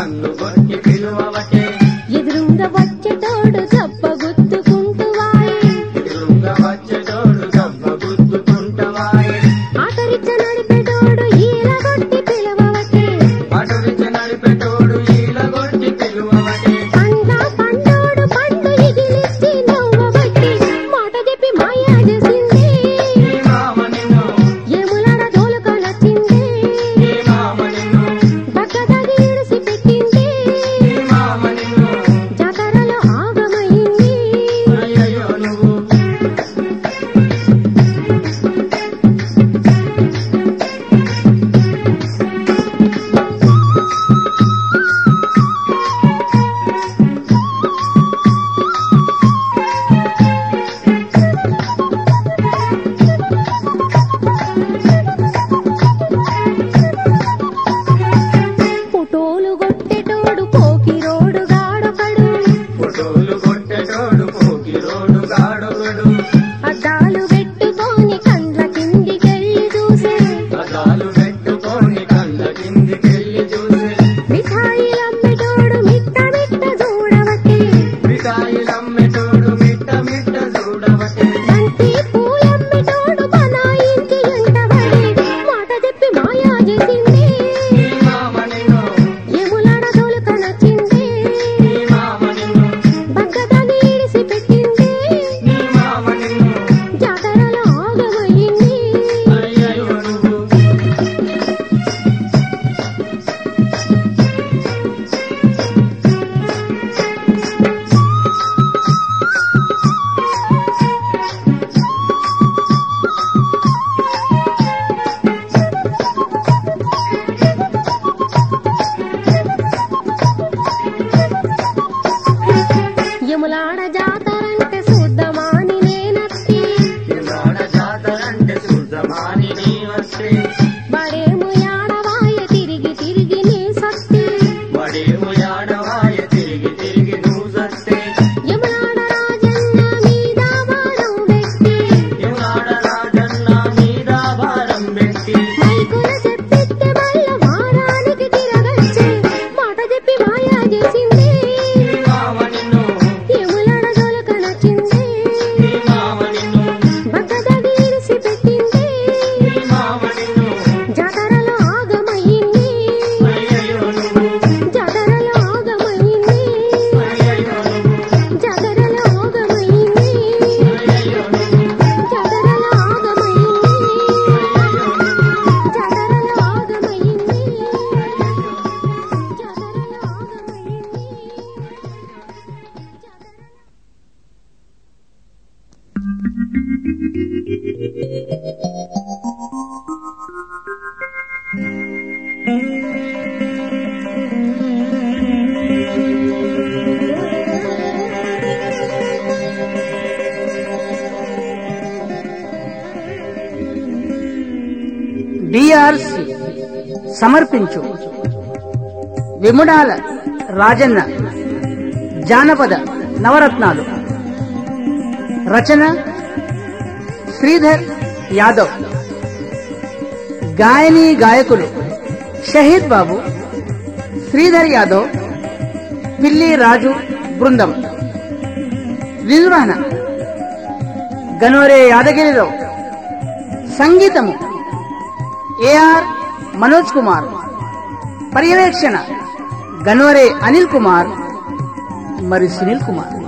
కన్ను కొట్టి పిలువవటే ఎదురుంగ వచ్చేటోడు చెప్ప గుర్తుకుంటూ వాయి ఎదురుగా వచ్చేటోడు దెబ్బ గుద్దుకుంటవాయే ఆఖరిచ్చ నడిపేటోడు ఈల కొట్టి పిలవవటే అటవించి నడిపెటోడు ఈల కొట్టి పిలువవటే పండ్ల పండోడు పండు ఇగిలిచ్చి నవ్వబట్టి మాట చెప్పి మాయా చేసింది ఈ మామ నిన్ను ఏములాడ దోలుకొనొచ్చింది ఈ మామ నిన్ను పక్కదాగి ఇడిసి పెట్టింది ఈ మామ నిన్ను జాతరలో ఆగమైంది అయ్యయ్యో నువ్వు ఫోటోలు కొట్టేటోడు పోకిరోడు గాడొకడు ఫోటోలు కొట్టేటోడు పోకిరోడు గాడొకడు అద్దాలు పెట్టుకొని కండ్ల కిందికెళ్ళి చూసే అదాలు పెట్టుకొని కళ్ళ కిందికెళ్ళి చూసే మిఠాయిలమ్మేటోడు మిట్ట మిట్ట చూడవటే మిఠాయిలమ్మేటోడు మిట్ట మిట్ట చూడవటే బంతి పూలమ్మేటోడు మన ఇంటి ఎంటబడి మాట చెప్పి మాయా చేసింది ఈ మామ నిన్ను ఎములాడ దోలుకొనొచ్చింది ఈ మామ నిన్ను బగ్గదాన్ని ఇడిసి పెట్టింది ఈ మామ నిన్ను జాతరలో ఆగమైంది అయ్యయ్యో నువ్వు యములాడ జాతరంటే చూద్దామాని నేనత్తి ఇవాడ జాతరంటే శుద్ధమాని నీ వస్తే బడేము యాడవాయ తిరిగి తిరిగి నీ సత్తి వడేవు యాడవాయ తిరిగి తిరిగి నువ్వు సస్తే యములాడ రాజన్న మీద బాణం పెట్టి ఇవాడ రాజన్న మీద భారం పెట్టి మైకుల చెప్పిస్తే మల్ల వారానికి తిరగచ్చే మాట చెప్పి మాయా చేసింది ఈ మామ నిన్ను యములాడ దొలకనొచ్చింది ఈ మామ నిన్ను బగ్గదగి ఇడిసి పెట్టింది ఈ మామ నిన్ను జాతరలో ఆగమయ్యింది అయ్యయ్యో నువ్వు జాతరలో ఆగమయ్యింది అయ్యయ్యో నువ్వు జాతరలో ఆగమయ్యింది అయ్యయ్యో నువ్వు జాతరలో ఆగమయ్యింది జాతరలో ఆగమయ్యింది జాతరలో ఆగమయ్యింది డిఆర్సి సమర్పించు విముడాల రాజన్న జానపద నవరత్నాలు రచన శ్రీధర్ యాదవ్ గాయని గాయకులు షహీద్ బాబు శ్రీధర్ యాదవ్ పిల్లి రాజు బృందం నిర్వహణ గనోరే యాదగిరిరావు సంగీతము ఏఆర్ మనోజ్ కుమార్ పర్యవేక్షణ గనోరే అనిల్ కుమార్ మరి సునీల్ కుమార్